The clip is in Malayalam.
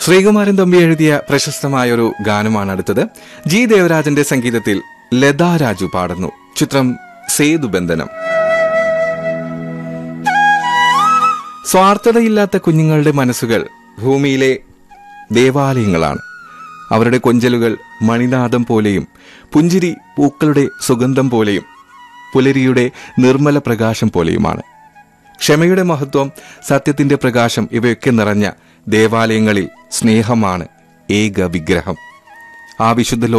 ശ്രീകുമാരൻ തമ്പി എഴുതിയ പ്രശസ്തമായ ഒരു ഗാനമാണ് അടുത്തത് ജി ദേവരാജന്റെ സംഗീതത്തിൽ ലതാ രാജു പാടുന്നു ചിത്രം സേതുബന്ധനം സ്വാർത്ഥതയില്ലാത്ത കുഞ്ഞുങ്ങളുടെ മനസ്സുകൾ ഭൂമിയിലെ ദേവാലയങ്ങളാണ് അവരുടെ കൊഞ്ചലുകൾ മണിനാദം പോലെയും പുഞ്ചിരി പൂക്കളുടെ സുഗന്ധം പോലെയും പുലരിയുടെ നിർമ്മല പ്രകാശം പോലെയുമാണ് ക്ഷമയുടെ മഹത്വം സത്യത്തിന്റെ പ്രകാശം ഇവയൊക്കെ നിറഞ്ഞ ദേവാലയങ്ങളിൽ സ്നേഹമാണ് ഏക വിഗ്രഹം ആ വിശുദ്ധ